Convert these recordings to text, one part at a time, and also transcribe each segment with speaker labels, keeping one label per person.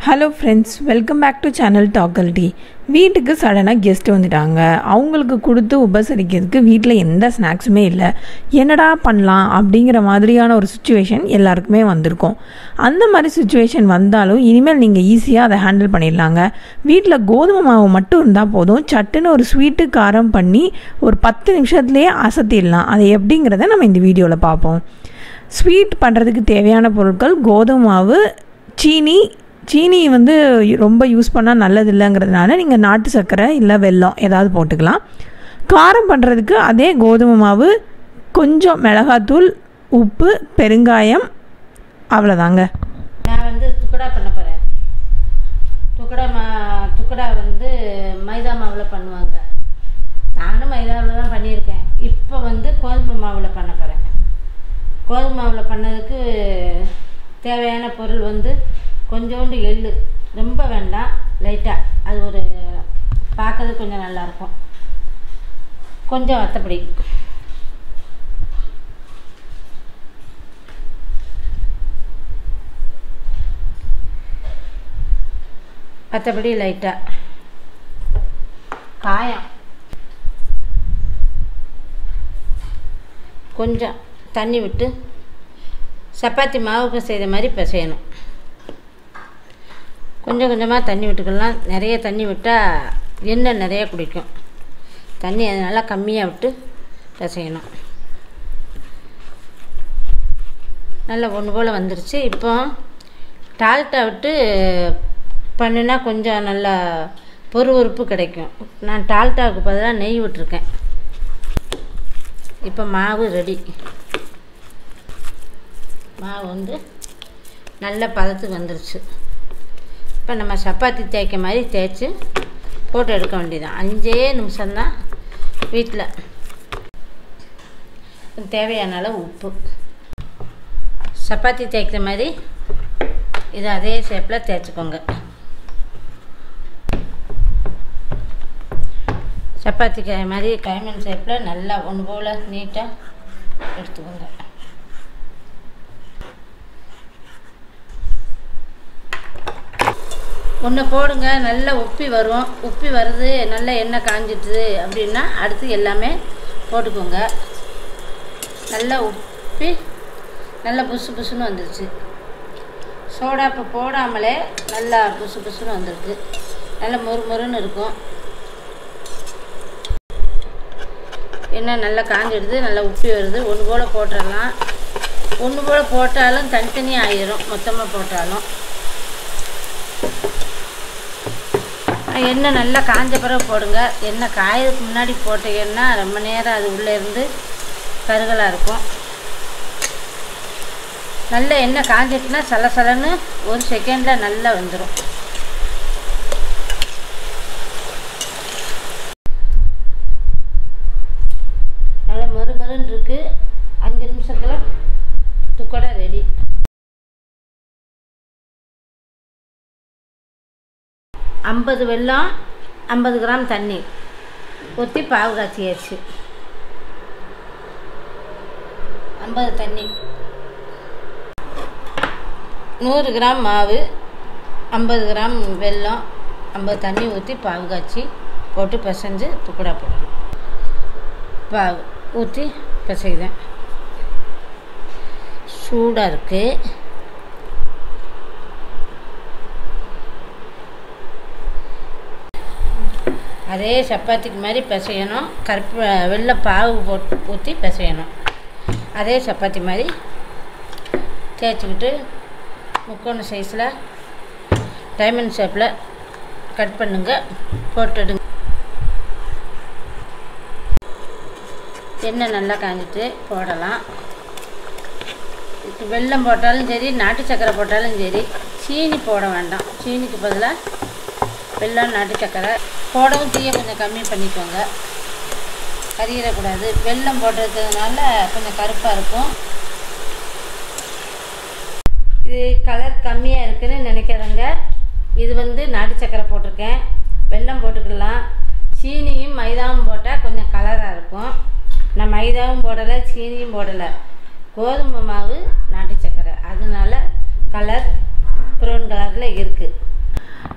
Speaker 1: hello friends welcome back to channel டாக்கல் டி வீட்டுக்கு சடனாக கெஸ்ட் வந்துட்டாங்க அவங்களுக்கு கொடுத்து உபசரிக்கிறதுக்கு வீட்டில் எந்த ஸ்நாக்ஸுமே இல்லை என்னடா பண்ணலாம் அப்படிங்கிற மாதிரியான ஒரு சுச்சுவேஷன் எல்லாருக்குமே வந்திருக்கும் அந்த மாதிரி சுச்சுவேஷன் வந்தாலும் இனிமேல் நீங்கள் ஈஸியாக அதை ஹேண்டில் பண்ணிடலாங்க வீட்டில் கோதுமை மாவு மட்டும் இருந்தால் போதும் சட்டுன்னு ஒரு ஸ்வீட்டு காரம் பண்ணி ஒரு பத்து நிமிஷத்துலேயே அசத்திடலாம் அது எப்படிங்கிறத நம்ம இந்த வீடியோவில் பார்ப்போம் ஸ்வீட் பண்ணுறதுக்கு தேவையான பொருட்கள் கோதுமை மாவு சீனி சீனி வந்து ரொம்ப யூஸ் பண்ணால் நல்லது இல்லைங்கிறதுனால நீங்கள் நாட்டு சர்க்கரை இல்லை வெல்லம் ஏதாவது போட்டுக்கலாம் காரம் பண்ணுறதுக்கு அதே கோதுமை மாவு கொஞ்சம் மிளகாத்தூள் உப்பு பெருங்காயம் அவ்வளோதாங்க
Speaker 2: நான் வந்து துக்கடா பண்ண போகிறேன் துக்கடா மா துக்கடா வந்து மைதா மாவில் பண்ணுவாங்க நானும் மைதாவில் தான் பண்ணியிருக்கேன் இப்போ வந்து கோதுமை மாவில் பண்ண போகிறேன் கோதுமை மாவில் பண்ணதுக்கு தேவையான பொருள் வந்து கொஞ்சோண்டு எள்ளு ரொம்ப வேண்டாம் லைட்டாக அது ஒரு பார்க்கறதுக்கு கொஞ்சம் நல்லாயிருக்கும் கொஞ்சம் வத்தப்படி மற்றபடி லைட்டாக காயம் கொஞ்சம் தண்ணி விட்டு சப்பாத்தி மாவுக்கு செய்த மாதிரி பிசையணும் கொஞ்சம் கொஞ்சமாக தண்ணி விட்டுக்கலாம் நிறைய தண்ணி விட்டால் எண்ணெய் நிறைய குடிக்கும் தண்ணி அதனால் கம்மியாக விட்டு பிசையணும் நல்லா ஒன்று போல் வந்துருச்சு இப்போ டால்ட்டா விட்டு பண்ணுனா கொஞ்சம் நல்லா பொறுவொறுப்பு கிடைக்கும் நான் டால்ட்டாவுக்கு பதிலாக நெய் விட்டுருக்கேன் இப்போ மாவு ரெடி மாவு வந்து நல்ல பதத்துக்கு வந்துருச்சு இப்போ நம்ம சப்பாத்தி தேய்க்க மாதிரி தேய்ச்சி போட்டு எடுக்க வேண்டியதான் அஞ்சே நிமிஷம்தான் வீட்டில் தேவையான அளவு உப்பு சப்பாத்தி தேய்க்கிற மாதிரி இது அதே ஷேப்பில் தேய்ச்சிக்கோங்க சப்பாத்தி காய் மாதிரி கைமன் ஷேப்பில் நல்லா ஒன்று போல் நீட்டாக எடுத்துக்கோங்க ஒன்று போடுங்க நல்லா உப்பி வரும் உப்பி வருது நல்லா எண்ணெய் காஞ்சிட்டுது அப்படின்னா அடுத்து எல்லாமே போட்டுக்கோங்க நல்லா உப்பி நல்லா புசு புசுன்னு வந்துருச்சு சோடா இப்போ போடாமலே நல்லா புசு புசுன்னு வந்திருக்கு நல்லா மொறு மொறுன்னு இருக்கும் எண்ணெய் நல்லா காஞ்சிடுது நல்லா உப்பி வருது ஒன்று போல் போட்டுடலாம் ஒன்று போல் போட்டாலும் தனித்தனியாக ஆயிரும் மொத்தமாக போட்டாலும் எண்ணெய் நல்லா காஞ்ச பிறகு போடுங்க எண்ணெய் காயதுக்கு முன்னாடி போட்டீங்கன்னா ரொம்ப நேரம் அது உள்ளே இருந்து கருகலாக இருக்கும் நல்ல எண்ணெய் காஞ்சிட்டுனா சலசலன்னு ஒரு செகண்டில் நல்லா வந்துடும் நல்லா மறு மருன்னு இருக்குது அஞ்சு நிமிஷத்தில் துக்கடை ரெடி ஐம்பது வெல்லம் ஐம்பது கிராம் தண்ணி ஊற்றி பாவு காய்ச்சியாச்சு ஐம்பது தண்ணி நூறு கிராம் மாவு ஐம்பது கிராம் வெல்லம் ஐம்பது தண்ணி ஊற்றி பாவு காய்ச்சி போட்டு பிசைஞ்சு துக்கடா போடணும் பாவு ஊற்றி பிசைதேன் சூடாக இருக்குது அதே சப்பாத்திக்கு மாதிரி பிசையணும் கருப்பு வெள்ளை பாவு போட்டு ஊற்றி பிசையணும் அதே சப்பாத்தி மாதிரி தேய்ச்சிக்கிட்டு முக்கோண சைஸில் டைமண்ட் ஷேப்பில் கட் பண்ணுங்க போட்டுடுங்க எண்ணெய் நல்லா காஞ்சிட்டு போடலாம் இது வெல்லம் போட்டாலும் சரி நாட்டு சக்கரை போட்டாலும் சரி சீனி போட வேண்டாம் சீனிக்கு பதிலாக வெல்லம் நாட்டு சக்கரை போடவும் தீயை கொஞ்சம் கம்மி பண்ணிக்கோங்க கறியிடக்கூடாது வெல்லம் போட்டதுனால கொஞ்சம் கருப்பாக இருக்கும் இது கலர் கம்மியாக இருக்குன்னு நினைக்கிறவங்க இது வந்து நாட்டு சக்கரை போட்டிருக்கேன் வெல்லம் போட்டுக்கலாம் சீனியும் மைதாவும் போட்டால் கொஞ்சம் கலராக இருக்கும் நான் மைதாவும் போடலை சீனியும் போடலை கோதுமை மாவு நாட்டு சக்கரை அதனால கலர் ப்ரௌன் கலரில் இருக்குது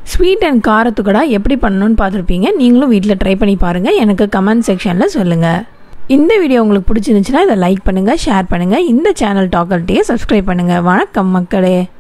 Speaker 1: ஸ்வீட் அண்ட் காரத்துக்கடா எப்படி பண்ணணும்னு பார்த்துருப்பீங்க நீங்களும் வீட்டில் ட்ரை பண்ணி பாருங்கள் எனக்கு கமெண்ட் செக்ஷனில் சொல்லுங்கள் இந்த வீடியோ உங்களுக்கு பிடிச்சிருந்துச்சுன்னா இதை லைக் பண்ணுங்கள் ஷேர் பண்ணுங்கள் இந்த சேனல் டாக்கல்ட்டையே சப்ஸ்கிரைப் பண்ணுங்கள் வணக்கம் மக்களே